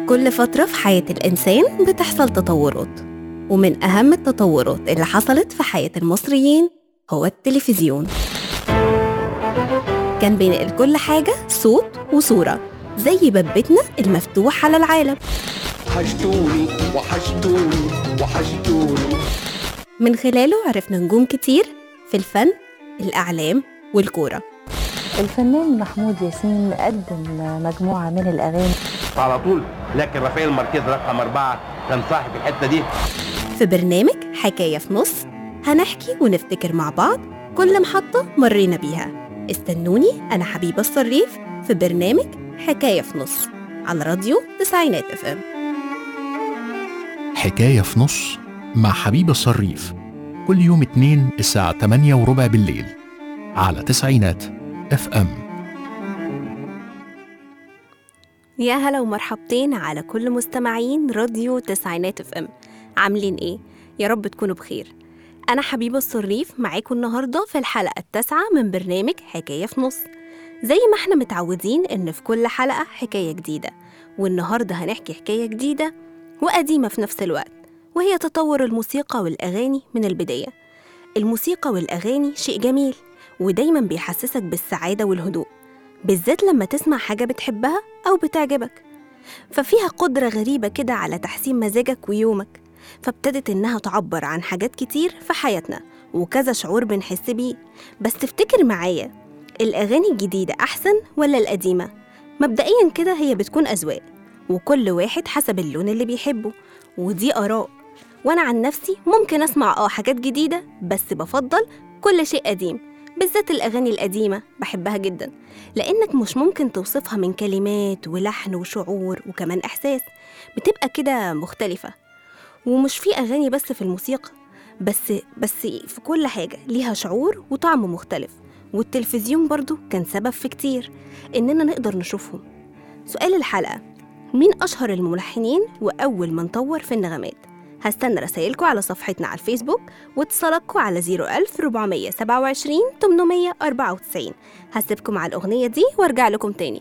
كل فترة في حياة الإنسان بتحصل تطورات ومن أهم التطورات اللي حصلت في حياة المصريين هو التلفزيون كان بينقل كل حاجة صوت وصورة زي بابتنا المفتوح على العالم وحشتوني وحشتوني وحشتوني من خلاله عرفنا نجوم كتير في الفن الإعلام والكورة الفنان محمود ياسين قدم مجموعة من الأغاني على طول لكن رافائيل ماركيز رقم أربعة كان صاحب الحتة دي في برنامج حكاية في نص هنحكي ونفتكر مع بعض كل محطة مرينا بيها استنوني أنا حبيبة الصريف في برنامج حكاية في نص على راديو تسعينات اف ام حكاية في نص مع حبيب الصريف كل يوم اتنين الساعة 8 وربع بالليل على تسعينات اف ام يا هلا ومرحبتين على كل مستمعين راديو تسعينات اف ام عاملين ايه؟ يا رب تكونوا بخير أنا حبيبة الصريف معاكم النهاردة في الحلقة التاسعة من برنامج حكاية في نص زي ما احنا متعودين إن في كل حلقة حكاية جديدة والنهاردة هنحكي حكاية جديدة وقديمة في نفس الوقت وهي تطور الموسيقى والأغاني من البداية الموسيقى والأغاني شيء جميل ودايما بيحسسك بالسعادة والهدوء بالذات لما تسمع حاجة بتحبها أو بتعجبك ففيها قدرة غريبة كده على تحسين مزاجك ويومك فابتدت إنها تعبر عن حاجات كتير في حياتنا وكذا شعور بنحس بيه بس تفتكر معايا الأغاني الجديدة أحسن ولا القديمة؟ مبدئيا كده هي بتكون أذواق وكل واحد حسب اللون اللي بيحبه ودي آراء وأنا عن نفسي ممكن أسمع آه حاجات جديدة بس بفضل كل شيء قديم بالذات الأغاني القديمة بحبها جدا لأنك مش ممكن توصفها من كلمات ولحن وشعور وكمان إحساس بتبقى كده مختلفة ومش في أغاني بس في الموسيقى بس بس في كل حاجة ليها شعور وطعم مختلف والتلفزيون برضو كان سبب في كتير إننا نقدر نشوفهم سؤال الحلقة مين أشهر الملحنين وأول من طور في النغمات؟ هستنى رسايلكم على صفحتنا على الفيسبوك واتصالاتكم على 01427 894 هسيبكم على الأغنية دي وارجع لكم تاني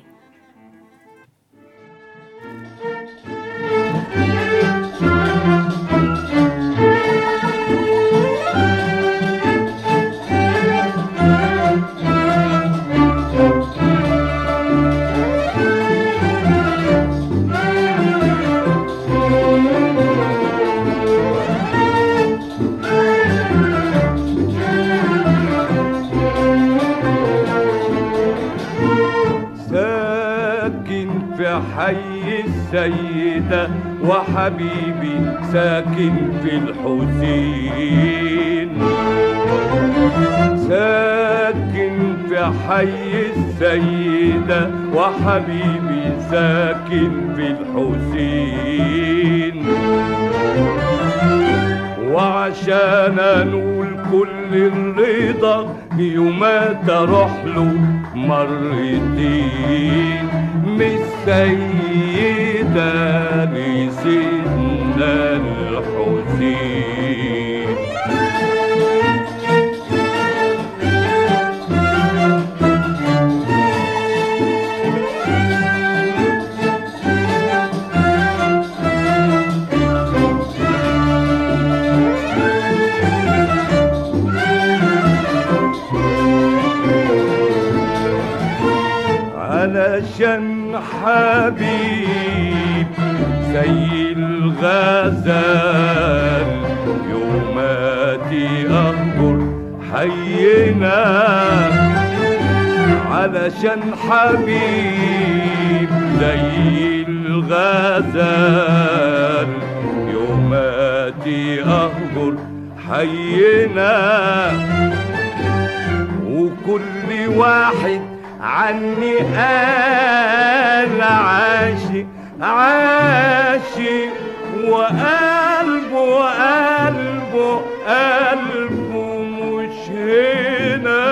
ساكن في حي السيدة وحبيبي ساكن في الحسين ساكن في حي السيدة وحبيبي ساكن في الحسين وعشان انول كل الرضا يومات اروح له مرتين من السيدة لسيدنا الحسين علشان حبيب زي الغزال يوماتي أهجر حينا علشان حبيب زي الغزال يوماتي أهجر حينا وكل واحد عني قال عاشق عاشق وقلبه قلبه قلبه مش هنا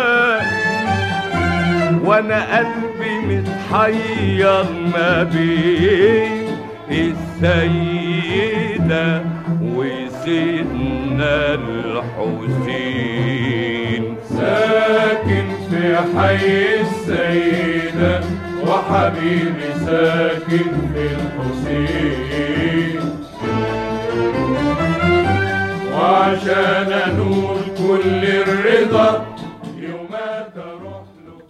وانا قلبي متحير ما بين السيدة وسيدنا الحسين ساكن في حي السيدة وحبيبي ساكن في الحسين وعشان انول كل الرضا يومات اروح له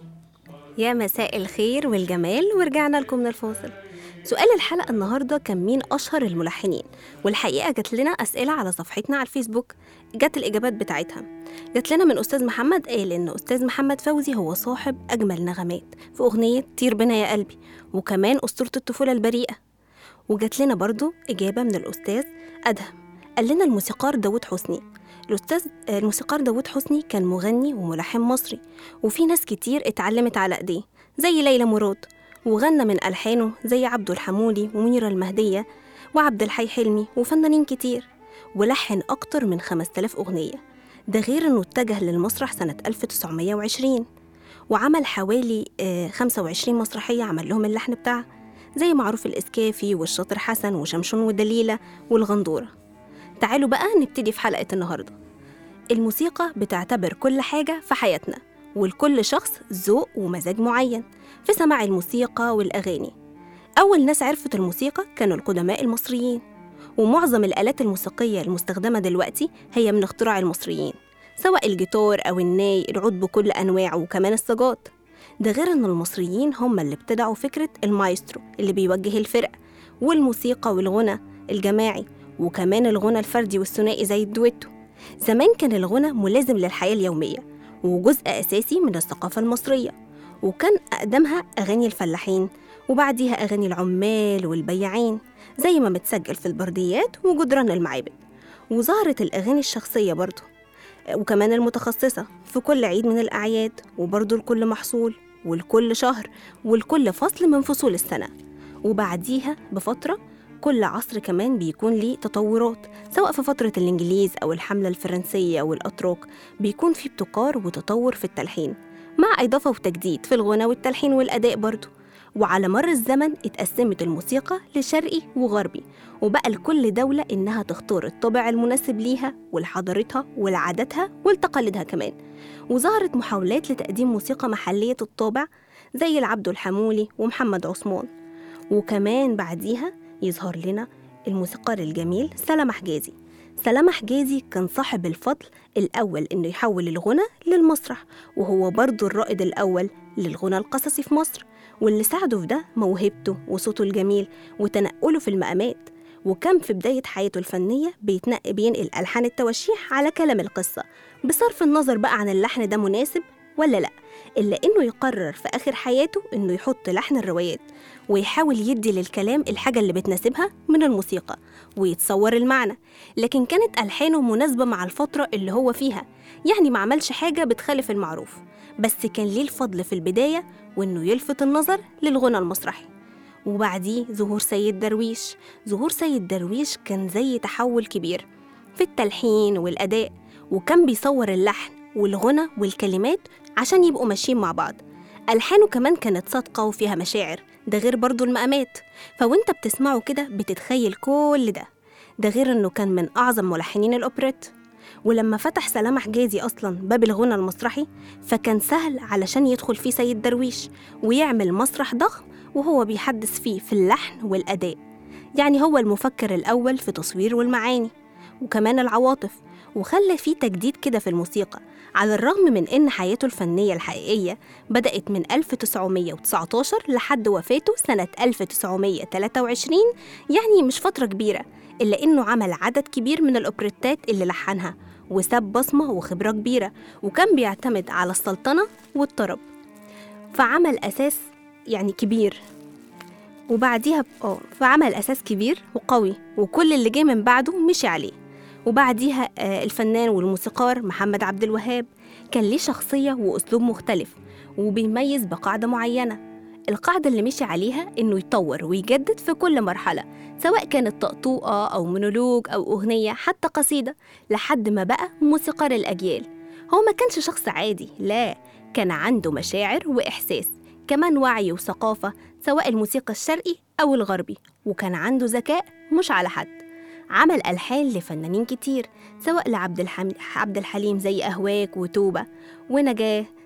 يا مساء الخير والجمال ورجعنا لكم من الفاصل سؤال الحلقة النهاردة كان مين أشهر الملحنين والحقيقة جات لنا أسئلة على صفحتنا على الفيسبوك جات الإجابات بتاعتها جات لنا من أستاذ محمد قال إن أستاذ محمد فوزي هو صاحب أجمل نغمات في أغنية طير بنا يا قلبي وكمان أسطورة الطفولة البريئة وجات لنا برضو إجابة من الأستاذ أدهم قال لنا الموسيقار داود حسني الأستاذ الموسيقار داود حسني كان مغني وملحن مصري وفي ناس كتير اتعلمت على إيديه زي ليلى مراد وغنى من ألحانه زي عبده الحمولي ومنيرة المهدية وعبد الحي حلمي وفنانين كتير ولحن أكتر من 5000 أغنية ده غير إنه اتجه للمسرح سنة 1920 وعمل حوالي آه، 25 مسرحية عمل لهم اللحن بتاعها زي معروف الإسكافي والشاطر حسن وشمشون ودليلة والغندورة تعالوا بقى نبتدي في حلقة النهاردة الموسيقى بتعتبر كل حاجة في حياتنا ولكل شخص ذوق ومزاج معين في سماع الموسيقى والأغاني أول ناس عرفت الموسيقى كانوا القدماء المصريين ومعظم الآلات الموسيقية المستخدمة دلوقتي هي من اختراع المصريين سواء الجيتار أو الناي العود بكل أنواعه وكمان السجات ده غير إن المصريين هم اللي ابتدعوا فكرة المايسترو اللي بيوجه الفرقة والموسيقى والغنى الجماعي وكمان الغنى الفردي والثنائي زي الدويتو زمان كان الغنى ملازم للحياة اليومية وجزء أساسي من الثقافة المصرية وكان أقدمها أغاني الفلاحين وبعديها أغاني العمال والبياعين زي ما متسجل في البرديات وجدران المعابد وظهرت الأغاني الشخصية برضو وكمان المتخصصة في كل عيد من الأعياد وبرضو لكل محصول ولكل شهر ولكل فصل من فصول السنة وبعديها بفترة كل عصر كمان بيكون ليه تطورات سواء في فترة الإنجليز أو الحملة الفرنسية أو الأتراك بيكون في ابتكار وتطور في التلحين مع إضافة وتجديد في الغنى والتلحين والأداء برضو وعلى مر الزمن اتقسمت الموسيقى لشرقي وغربي وبقى لكل دولة إنها تختار الطابع المناسب ليها ولحضارتها ولعاداتها ولتقاليدها كمان وظهرت محاولات لتقديم موسيقى محلية الطابع زي العبد الحمولي ومحمد عثمان وكمان بعديها يظهر لنا الموسيقار الجميل سلامة حجازي سلامة حجازي كان صاحب الفضل الأول إنه يحول الغنى للمسرح وهو برضه الرائد الأول للغنى القصصي في مصر واللي ساعده في ده موهبته وصوته الجميل وتنقله في المقامات وكان في بداية حياته الفنية بيتنقي بينقل ألحان التواشيح على كلام القصة بصرف النظر بقى عن اللحن ده مناسب ولا لأ إلا إنه يقرر في آخر حياته إنه يحط لحن الروايات ويحاول يدي للكلام الحاجة اللي بتناسبها من الموسيقى ويتصور المعنى لكن كانت ألحانه مناسبة مع الفترة اللي هو فيها يعني ما عملش حاجة بتخالف المعروف بس كان ليه الفضل في البداية وإنه يلفت النظر للغنى المسرحي وبعديه ظهور سيد درويش ظهور سيد درويش كان زي تحول كبير في التلحين والأداء وكان بيصور اللحن والغنى والكلمات عشان يبقوا ماشيين مع بعض ألحانه كمان كانت صادقة وفيها مشاعر ده غير برضو المقامات فوانت بتسمعه كده بتتخيل كل ده ده غير انه كان من أعظم ملحنين الأوبريت ولما فتح سلامة حجازي أصلا باب الغنى المسرحي فكان سهل علشان يدخل فيه سيد درويش ويعمل مسرح ضخم وهو بيحدث فيه في اللحن والأداء يعني هو المفكر الأول في تصوير والمعاني وكمان العواطف وخلى فيه تجديد كده في الموسيقى على الرغم من إن حياته الفنية الحقيقية بدأت من 1919 لحد وفاته سنة 1923 يعني مش فترة كبيرة إلا إنه عمل عدد كبير من الأوبريتات اللي لحنها وساب بصمة وخبرة كبيرة وكان بيعتمد على السلطنة والطرب فعمل أساس يعني كبير وبعديها اه فعمل أساس كبير وقوي وكل اللي جه من بعده مشي عليه وبعديها آه، الفنان والموسيقار محمد عبد الوهاب كان ليه شخصية وأسلوب مختلف وبيميز بقاعدة معينة القاعدة اللي مشي عليها إنه يطور ويجدد في كل مرحلة سواء كانت طقطوقة أو مونولوج أو أغنية حتى قصيدة لحد ما بقى موسيقار الأجيال هو ما كانش شخص عادي لا كان عنده مشاعر وإحساس كمان وعي وثقافة سواء الموسيقى الشرقي أو الغربي وكان عنده ذكاء مش على حد عمل ألحان لفنانين كتير سواء لعبد الحم... عبد الحليم زي أهواك وتوبة ونجاة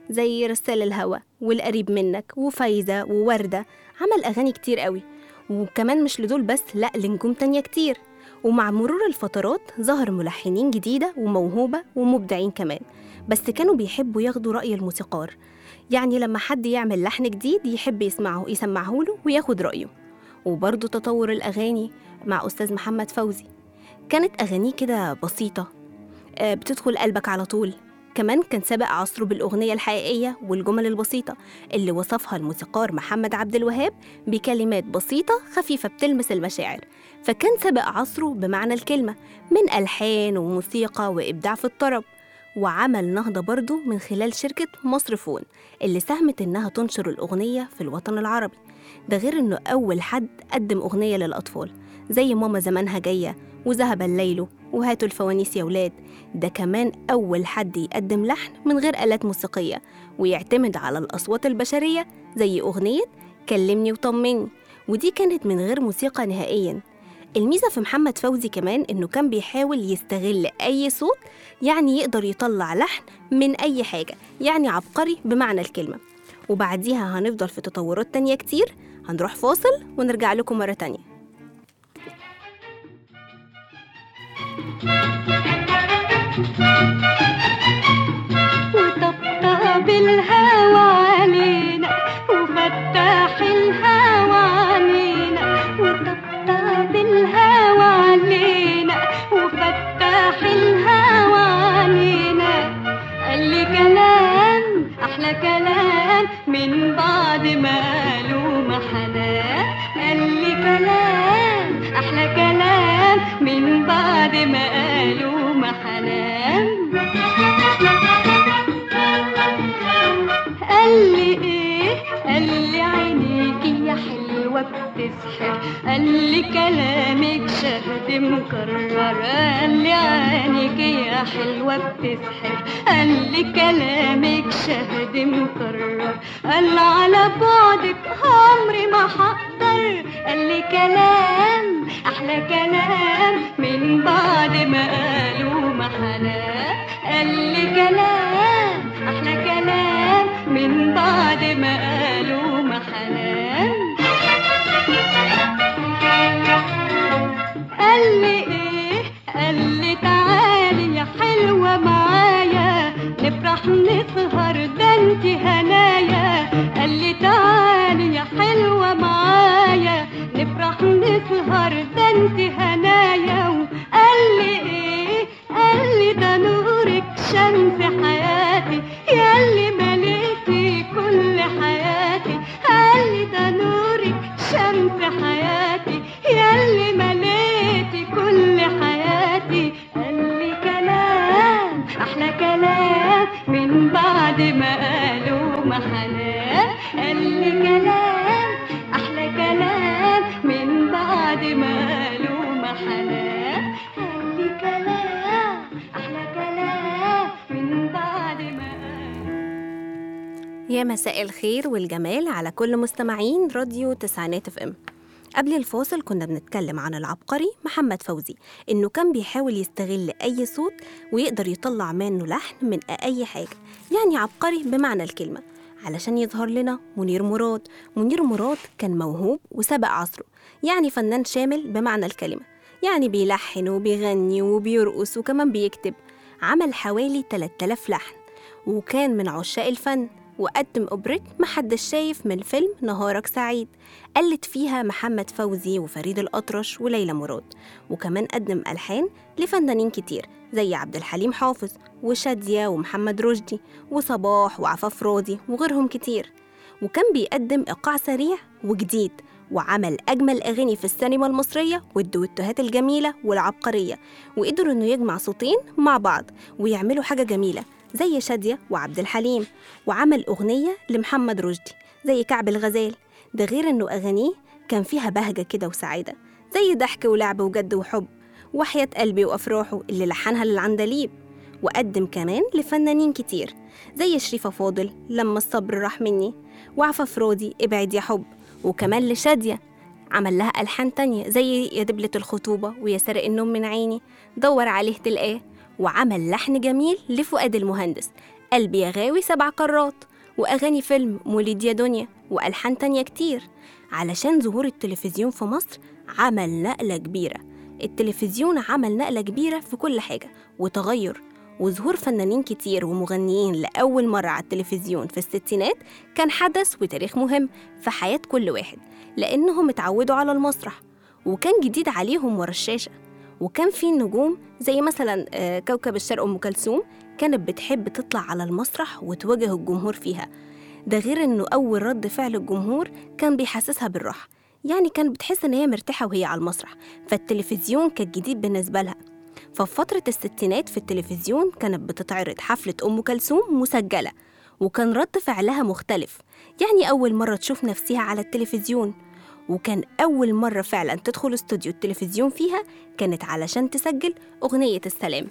زي رسال الهوى والقريب منك وفايزة ووردة عمل أغاني كتير قوي وكمان مش لدول بس لأ لنجوم تانية كتير ومع مرور الفترات ظهر ملحنين جديدة وموهوبة ومبدعين كمان بس كانوا بيحبوا ياخدوا رأي الموسيقار يعني لما حد يعمل لحن جديد يحب يسمعه يسمعه له وياخد رأيه وبرضه تطور الأغاني مع أستاذ محمد فوزي كانت أغانيه كده بسيطة آه، بتدخل قلبك على طول كمان كان سابق عصره بالأغنية الحقيقية والجمل البسيطة اللي وصفها الموسيقار محمد عبد الوهاب بكلمات بسيطة خفيفة بتلمس المشاعر فكان سابق عصره بمعنى الكلمة من ألحان وموسيقى وإبداع في الطرب وعمل نهضة برضه من خلال شركة مصر فون اللي ساهمت إنها تنشر الأغنية في الوطن العربي ده غير إنه أول حد قدم أغنية للأطفال زي ماما زمانها جاية وذهب الليل وهاتوا الفوانيس يا ولاد ده كمان أول حد يقدم لحن من غير آلات موسيقية ويعتمد على الأصوات البشرية زي أغنية كلمني وطمني ودي كانت من غير موسيقى نهائياً الميزة في محمد فوزي كمان إنه كان بيحاول يستغل أي صوت يعني يقدر يطلع لحن من أي حاجة يعني عبقري بمعنى الكلمة وبعديها هنفضل في تطورات تانية كتير هنروح فاصل ونرجع لكم مرة تانية وطبطب الهوى علينا وفتح الهوى علينا وطبطب الهوى علينا وفتح الهوى علينا قال لي كلام احلى كلام من بعد ما قالوا محناه قال لي كلام احلى كلام من بعد ما قالوا محناه قال لي ايه قال لي عينيكي يا حلوة بتسحر قال لي كلامك شهد مكرر قال لي عينيكي يا حلوة بتسحر قال لي كلامك شهد مكرر قال على بعدك عمري ما هقدر قال لي كلام احلى كلام من بعد ما قالوا محناه قال لي كلام احلى كلام من بعد ما قالوا محناه قال لي ايه قال لي تعالي يا حلوة معايا نفرح نسهر ده انت هنايا قال لي تعالي يا حلوة معايا نفرح نسهر ده انت هنايا وقال لي ايه قال لي ده نورك شمس حياتي ياللي مليتي كل حياتي قال لي ده نورك شمس حياتي ياللي مليتي كل حياتي قال لي كلام احلى كلام من بعد ما قالوا محناه قال لي كلام احلى كلام من بعد ما قالوا محناه قال لي كلام احلى كلام من بعد ما قالوا يا مساء الخير والجمال على كل مستمعين راديو تسعينات اف ام قبل الفاصل كنا بنتكلم عن العبقري محمد فوزي إنه كان بيحاول يستغل أي صوت ويقدر يطلع منه لحن من أي حاجة يعني عبقري بمعنى الكلمة علشان يظهر لنا منير مراد منير مراد كان موهوب وسبق عصره يعني فنان شامل بمعنى الكلمة يعني بيلحن وبيغني وبيرقص وكمان بيكتب عمل حوالي 3000 لحن وكان من عشاق الفن وقدم أوبريت محدش شايف من فيلم نهارك سعيد قلد فيها محمد فوزي وفريد الأطرش وليلى مراد وكمان قدم ألحان لفنانين كتير زي عبد الحليم حافظ وشادية ومحمد رشدي وصباح وعفاف راضي وغيرهم كتير وكان بيقدم إيقاع سريع وجديد وعمل أجمل أغاني في السينما المصرية والدويتوهات الجميلة والعبقرية وقدروا إنه يجمع صوتين مع بعض ويعملوا حاجة جميلة زي شادية وعبد الحليم وعمل أغنية لمحمد رشدي زي كعب الغزال ده غير إنه أغانيه كان فيها بهجة كده وسعادة زي ضحك ولعب وجد وحب وحياة قلبي وأفراحه اللي لحنها للعندليب وقدم كمان لفنانين كتير زي شريفة فاضل لما الصبر راح مني وعفاف راضي ابعد يا حب وكمان لشادية عمل لها ألحان تانية زي يا دبلة الخطوبة ويا سرق النوم من عيني دور عليه تلقاه وعمل لحن جميل لفؤاد المهندس قلبي يا غاوي سبع قارات وأغاني فيلم مولد يا دنيا وألحان تانية كتير علشان ظهور التلفزيون في مصر عمل نقلة كبيرة التلفزيون عمل نقلة كبيرة في كل حاجة وتغير وظهور فنانين كتير ومغنيين لأول مرة على التلفزيون في الستينات كان حدث وتاريخ مهم في حياة كل واحد لأنهم اتعودوا على المسرح وكان جديد عليهم ورا الشاشة وكان في نجوم زي مثلا آه، كوكب الشرق أم كلثوم كانت بتحب تطلع على المسرح وتواجه الجمهور فيها ده غير إنه أول رد فعل الجمهور كان بيحسسها بالراحة يعني كان بتحس إن هي مرتاحة وهي على المسرح فالتلفزيون كان جديد بالنسبة لها ففي فترة الستينات في التلفزيون كانت بتتعرض حفلة أم كلثوم مسجلة وكان رد فعلها مختلف يعني أول مرة تشوف نفسها على التلفزيون وكان أول مرة فعلا تدخل استوديو التلفزيون فيها كانت علشان تسجل أغنية السلام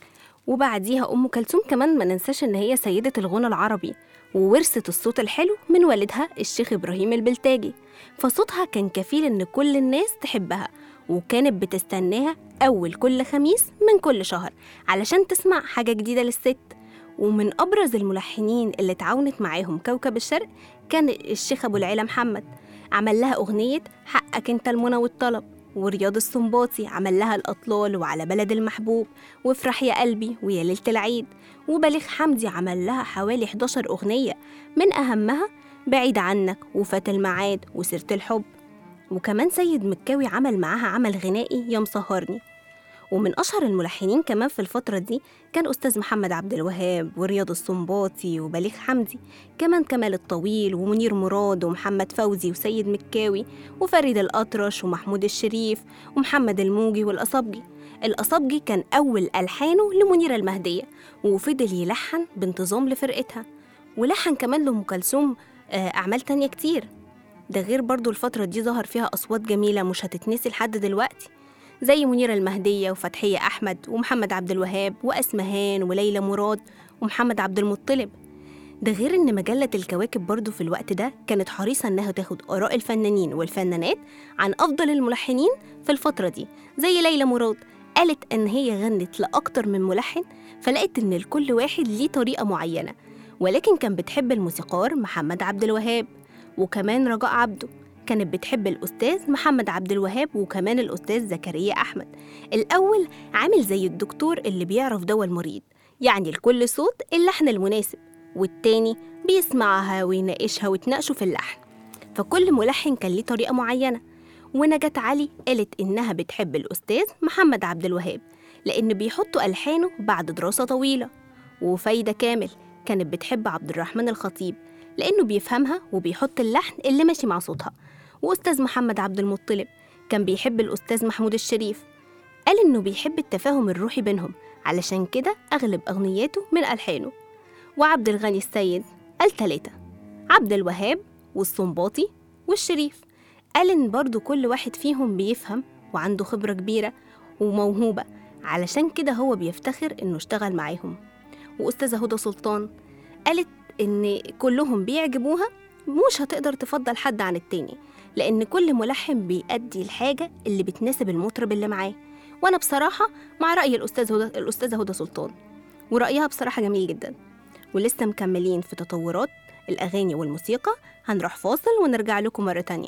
وبعديها أم كلثوم كمان ما ننساش إن هي سيدة الغنى العربي وورثت الصوت الحلو من والدها الشيخ إبراهيم البلتاجي فصوتها كان كفيل إن كل الناس تحبها وكانت بتستناها أول كل خميس من كل شهر علشان تسمع حاجة جديدة للست ومن أبرز الملحنين اللي تعاونت معاهم كوكب الشرق كان الشيخ أبو العلا محمد عمل لها أغنية حقك أنت المنى والطلب ورياض السنباطي عمل لها الأطلال وعلى بلد المحبوب وافرح يا قلبي ويا ليلة العيد وبليغ حمدي عمل لها حوالي 11 أغنية من أهمها بعيد عنك وفات الميعاد وسيرة الحب وكمان سيد مكاوي عمل معاها عمل غنائي يا مسهرني ومن أشهر الملحنين كمان في الفترة دي كان أستاذ محمد عبد الوهاب ورياض السنباطي وبليغ حمدي كمان كمال الطويل ومنير مراد ومحمد فوزي وسيد مكاوي وفريد الأطرش ومحمود الشريف ومحمد الموجي والأصابجي الأصابجي كان أول ألحانه لمنيرة المهدية وفضل يلحن بانتظام لفرقتها ولحن كمان لأم كلثوم آه، أعمال تانية كتير ده غير برضو الفترة دي ظهر فيها أصوات جميلة مش هتتنسي لحد دلوقتي زي منيرة المهدية وفتحية أحمد ومحمد عبد الوهاب وأسمهان وليلى مراد ومحمد عبد المطلب ده غير إن مجلة الكواكب برضو في الوقت ده كانت حريصة إنها تاخد آراء الفنانين والفنانات عن أفضل الملحنين في الفترة دي زي ليلى مراد قالت إن هي غنت لأكتر من ملحن فلقت إن لكل واحد ليه طريقة معينة ولكن كان بتحب الموسيقار محمد عبد الوهاب وكمان رجاء عبده كانت بتحب الأستاذ محمد عبد الوهاب وكمان الأستاذ زكريا أحمد الأول عامل زي الدكتور اللي بيعرف دوا المريض يعني لكل صوت اللحن المناسب والتاني بيسمعها ويناقشها وتناقشوا في اللحن فكل ملحن كان ليه طريقة معينة ونجاة علي قالت إنها بتحب الأستاذ محمد عبد الوهاب لأن بيحطوا ألحانه بعد دراسة طويلة وفايدة كامل كانت بتحب عبد الرحمن الخطيب لأنه بيفهمها وبيحط اللحن اللي ماشي مع صوتها وأستاذ محمد عبد المطلب كان بيحب الأستاذ محمود الشريف قال إنه بيحب التفاهم الروحي بينهم علشان كده أغلب أغنياته من ألحانه وعبد الغني السيد قال تلاتة عبد الوهاب والصنباطي والشريف قال إن برضو كل واحد فيهم بيفهم وعنده خبرة كبيرة وموهوبة علشان كده هو بيفتخر إنه اشتغل معاهم وأستاذة هدى سلطان قالت إن كلهم بيعجبوها مش هتقدر تفضل حد عن التاني لأن كل ملحن بيأدي الحاجة اللي بتناسب المطرب اللي معاه وأنا بصراحة مع رأي الأستاذ هدى الأستاذة هدى سلطان ورأيها بصراحة جميل جدا ولسه مكملين في تطورات الأغاني والموسيقى هنروح فاصل ونرجع لكم مرة تانية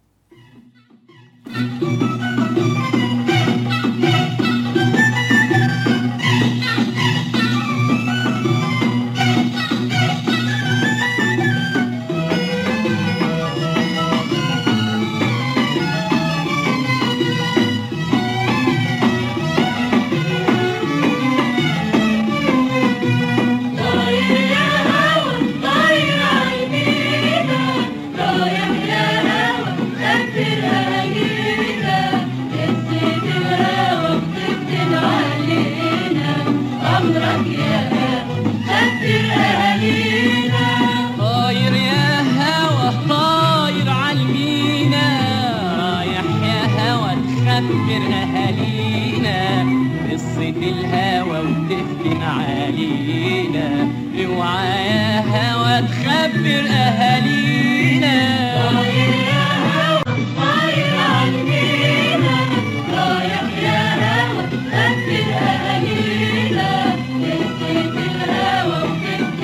طاير يا هوا طاير عالمينا رايح يا هوا تخبر اهالينا قصة الهوى وتفتن علينا اوعى يا هوا تخبر اهالينا طاير يا هوا طاير عالمينا رايح يا هوا تخبر اهالينا قصة الهوى وتفتن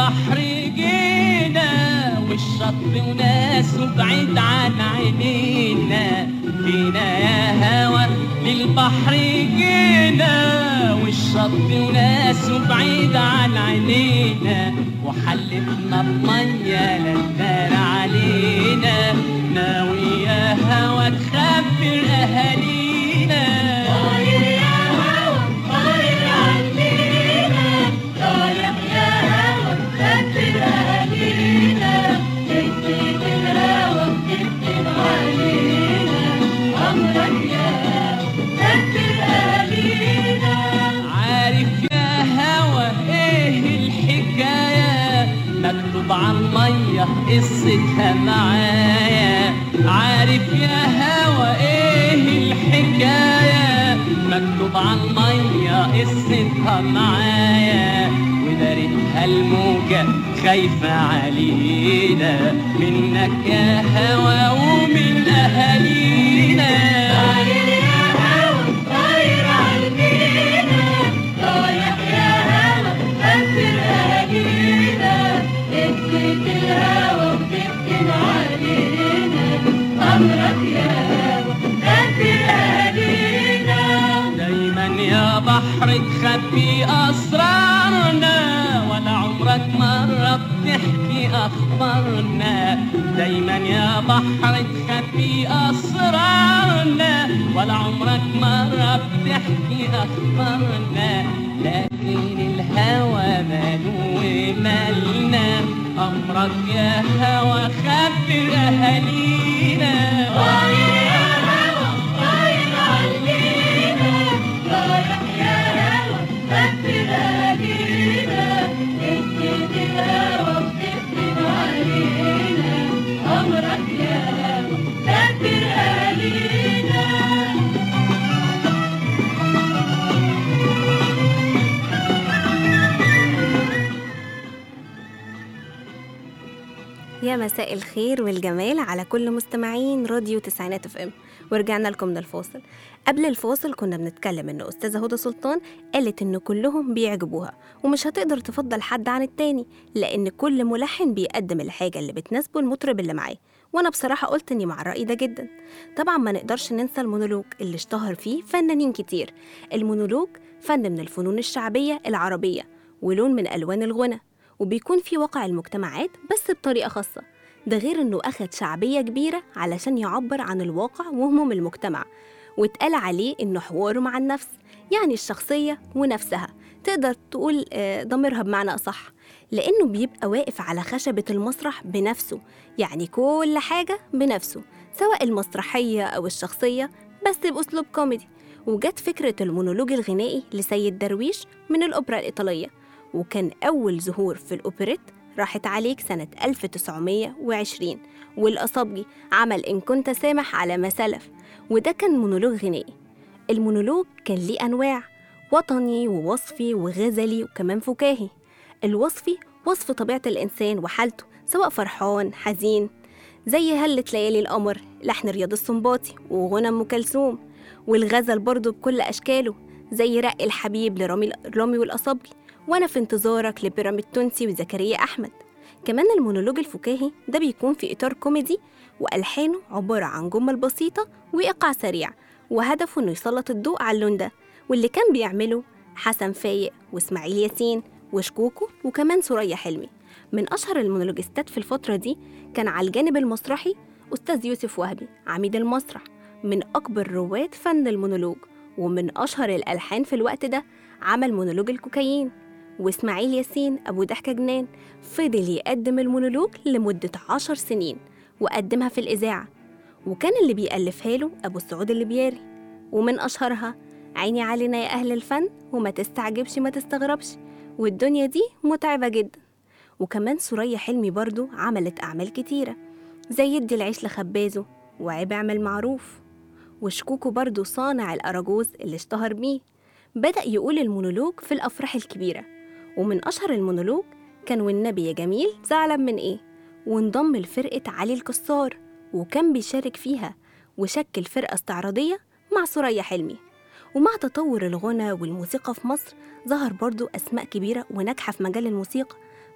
بحر جينا والشط وناسه بعيد عن عينينا جينا يا هوا للبحر جينا والشط وناسه بعيد عن عينينا وحلفنا بمية للنار علينا ناوي يا هوا تخبر أهالينا طاير يا هوا طاير علينا طاير يا هوا تخبر أهالينا تكتب الهوا تكتب علينا أمرك يا هوا تكتب أهالينا عارف يا هوا ايه الحكاية مكتوب عن مية قصتها معايا عارف يا هوا ايه الحكاية مكتوب عن مية قصتها معايا ودارتها الموجة خايفة علينا منك يا هوا ومن أهالينا طاير يا هوا طاير علينا رايح يا هوا أنزل أهالينا تكتب الهوا وتكتب علينا أمرك يا هوا أنزل أهالينا دايما يا بحر تخبي أسرارنا ولا عمرك مرة بتحكي أخبارنا دايما يا بحر تخبي أسرارنا ولا عمرك مرة بتحكي أخبارنا لكن الهوى ماله ومالنا أمرك يا هوى خبر أهالينا طاير يا هوى طاير علينا رايح يا هوى خبر أهالينا تكتب الهوى وتكتب علينا أمرك يا هوى خبر أهالينا يا مساء الخير والجمال على كل مستمعين راديو تسعينات اف ام ورجعنا لكم من الفاصل قبل الفاصل كنا بنتكلم ان استاذه هدى سلطان قالت ان كلهم بيعجبوها ومش هتقدر تفضل حد عن التاني لان كل ملحن بيقدم الحاجه اللي بتناسبه المطرب اللي معاه وانا بصراحه قلت اني مع الراي ده جدا طبعا ما نقدرش ننسى المونولوج اللي اشتهر فيه فنانين كتير المونولوج فن من الفنون الشعبيه العربيه ولون من الوان الغنى وبيكون في واقع المجتمعات بس بطريقة خاصة ده غير إنه أخد شعبية كبيرة علشان يعبر عن الواقع وهموم المجتمع واتقال عليه إنه حوار مع النفس يعني الشخصية ونفسها تقدر تقول آه، ضميرها بمعنى أصح لأنه بيبقى واقف على خشبة المسرح بنفسه يعني كل حاجة بنفسه سواء المسرحية أو الشخصية بس بأسلوب كوميدي وجت فكرة المونولوج الغنائي لسيد درويش من الأوبرا الإيطالية وكان أول ظهور في الأوبريت راحت عليك سنة 1920 والأصابجي عمل إن كنت سامح على ما سلف وده كان مونولوج غنائي المونولوج كان ليه أنواع وطني ووصفي وغزلي وكمان فكاهي الوصفي وصف طبيعة الإنسان وحالته سواء فرحان حزين زي هلة ليالي القمر لحن رياض السنباطي وغنى أم كلثوم والغزل برضه بكل أشكاله زي رق الحبيب لرامي رامي والأصابجي وأنا في انتظارك لبيراميد تونسي وزكريا أحمد كمان المونولوج الفكاهي ده بيكون في إطار كوميدي وألحانه عبارة عن جمل بسيطة وإيقاع سريع وهدفه إنه يسلط الضوء على اللون ده واللي كان بيعمله حسن فايق وإسماعيل ياسين وشكوكو وكمان سوريا حلمي من أشهر المونولوجيستات في الفترة دي كان على الجانب المسرحي أستاذ يوسف وهبي عميد المسرح من أكبر رواد فن المونولوج ومن أشهر الألحان في الوقت ده عمل مونولوج الكوكايين وإسماعيل ياسين أبو ضحكة جنان فضل يقدم المونولوج لمدة عشر سنين وقدمها في الإذاعة وكان اللي بيألفها له أبو السعود الليبياري ومن أشهرها عيني علينا يا أهل الفن وما تستعجبش ما تستغربش والدنيا دي متعبة جدا وكمان سوريا حلمي برضو عملت أعمال كتيرة زي يدي العيش لخبازه وعيب اعمل معروف وشكوكو برضو صانع الأراجوز اللي اشتهر بيه بدأ يقول المونولوج في الأفراح الكبيرة ومن أشهر المونولوج كان والنبي يا جميل زعلان من إيه وانضم لفرقة علي الكسار وكان بيشارك فيها وشكل فرقة استعراضية مع سوريا حلمي ومع تطور الغنى والموسيقى في مصر ظهر برضو أسماء كبيرة وناجحة في مجال الموسيقى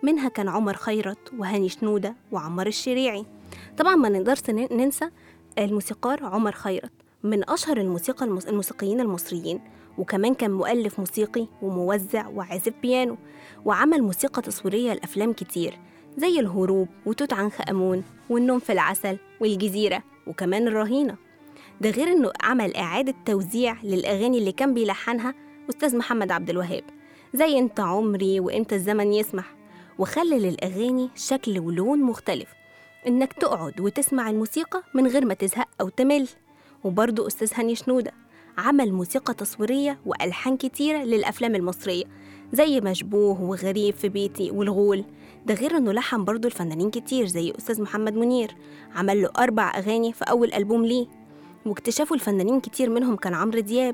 منها كان عمر خيرت وهاني شنودة وعمار الشريعي طبعا ما نقدرش ن- ننسى الموسيقار عمر خيرت من أشهر الموسيقى المس... الموسيقيين المصريين وكمان كان مؤلف موسيقي وموزع وعازف بيانو وعمل موسيقى تصويرية لأفلام كتير زي الهروب وتوت عنخ آمون والنوم في العسل والجزيرة وكمان الرهينة ده غير إنه عمل إعادة توزيع للأغاني اللي كان بيلحنها أستاذ محمد عبد الوهاب زي أنت عمري وإمتى الزمن يسمح وخلى للأغاني شكل ولون مختلف إنك تقعد وتسمع الموسيقى من غير ما تزهق أو تمل وبرضه أستاذ هاني شنودة عمل موسيقى تصويرية وألحان كتيرة للأفلام المصرية زي مشبوه وغريب في بيتي والغول ده غير إنه لحن برضه الفنانين كتير زي أستاذ محمد منير عمل له أربع أغاني في أول ألبوم ليه واكتشافوا الفنانين كتير منهم كان عمرو دياب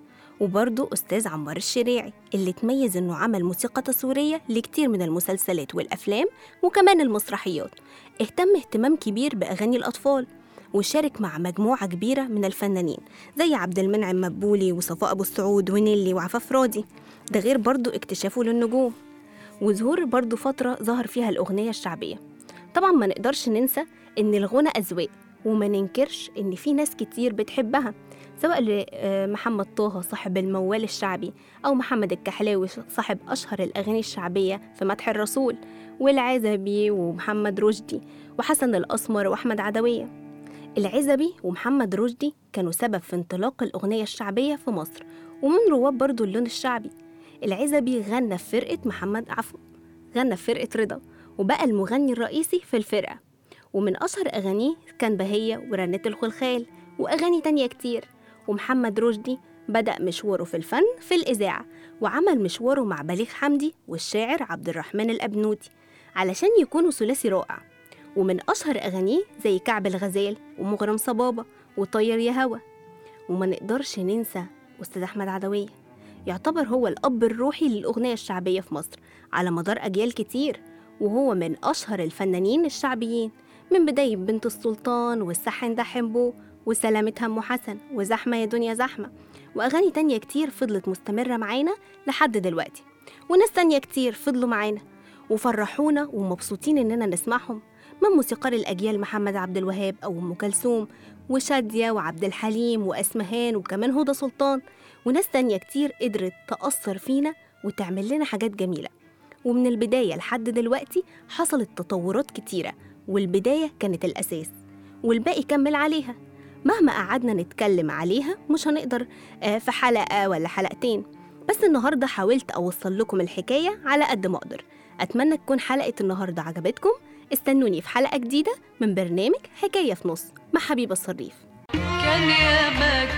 وبرضه أستاذ عمار الشريعي اللي تميز إنه عمل موسيقى تصويرية لكتير من المسلسلات والأفلام وكمان المسرحيات اهتم اهتمام كبير بأغاني الأطفال وشارك مع مجموعة كبيرة من الفنانين زي عبد المنعم مدبولي وصفاء أبو السعود ونيلي وعفاف راضي ده غير برضه اكتشافه للنجوم وظهور برضه فترة ظهر فيها الأغنية الشعبية طبعا ما نقدرش ننسى إن الغنى أذواق وما ننكرش إن في ناس كتير بتحبها سواء لمحمد طه صاحب الموال الشعبي أو محمد الكحلاوي صاحب أشهر الأغاني الشعبية في مدح الرسول والعزبي ومحمد رشدي وحسن الأسمر وأحمد عدوية العزبي ومحمد رشدي كانوا سبب في انطلاق الأغنية الشعبية في مصر ومن رواد برضو اللون الشعبي العزبي غنى في فرقة محمد عفو غنى في فرقة رضا وبقى المغني الرئيسي في الفرقة ومن أشهر أغانيه كان بهية ورنة الخلخال وأغاني تانية كتير ومحمد رشدي بدأ مشواره في الفن في الإذاعة وعمل مشواره مع بليغ حمدي والشاعر عبد الرحمن الأبنودي علشان يكونوا ثلاثي رائع ومن أشهر أغانيه زي كعب الغزال ومغرم صبابة وطير يا هوا وما نقدرش ننسى أستاذ أحمد عدوية يعتبر هو الأب الروحي للأغنية الشعبية في مصر على مدار أجيال كتير وهو من أشهر الفنانين الشعبيين من بداية بنت السلطان والسحن ده حنبو وسلامة هم حسن وزحمة يا دنيا زحمة وأغاني تانية كتير فضلت مستمرة معانا لحد دلوقتي وناس تانية كتير فضلوا معانا وفرحونا ومبسوطين إننا نسمعهم من موسيقار الأجيال محمد عبد الوهاب أو أم كلثوم وشادية وعبد الحليم وأسمهان وكمان هدى سلطان وناس تانية كتير قدرت تأثر فينا وتعمل لنا حاجات جميلة ومن البداية لحد دلوقتي حصلت تطورات كتيرة والبداية كانت الأساس والباقي كمل عليها مهما قعدنا نتكلم عليها مش هنقدر آه، في حلقة ولا حلقتين بس النهاردة حاولت أوصل لكم الحكاية على قد ما أقدر أتمنى تكون حلقة النهاردة عجبتكم استنوني في حلقة جديدة من برنامج حكاية في نص مع حبيبة الصريف كان يا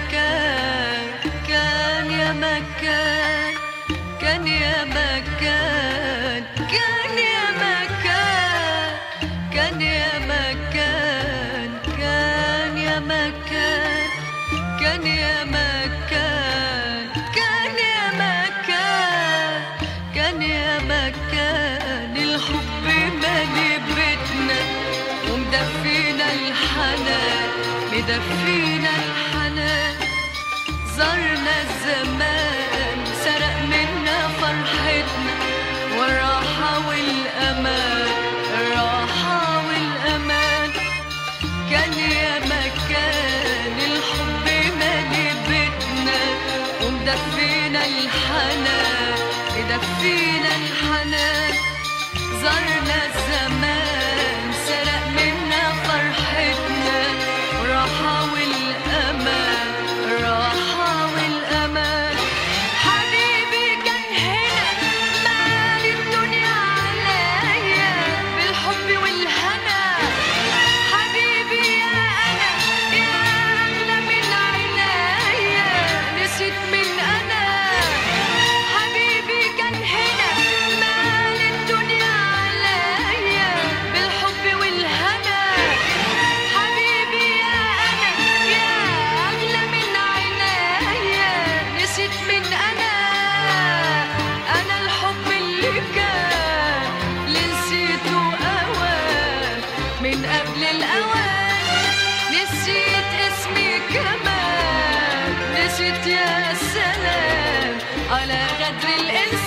مكان كان يا مكان كان يا مكان كان يا مكان كان يا مكان كان يا مكان كان يا مكان كان يا مكان كان يا مكان الحب مالي بيتنا ومدفينا الحنان مدفينا الحنان زرنا الزمان سرق منا فرحتنا والراحة والأمان الراحة والأمان كان يا مكان الحب مالي بيتنا ومدفينا الحنان مدفينا الحنان زرنا الزمان سرق منا فرحتنا راحة والأمان راحة والأمان حبيبي كان هنا مال الدنيا عليا بالحب والهنا حبيبي يا أنا يا أغلى من عينيا نسيت من أنا حبيبي كان هنا مال الدنيا عليا بالحب والهنا حبيبي يا أنا يا أغلى من عينيا نسيت من أنا أنا الحب اللي كان اللي نسيته أوان من قبل الأوان نسيت اسمي كمان نسيت يا سلام على غدر الإنسان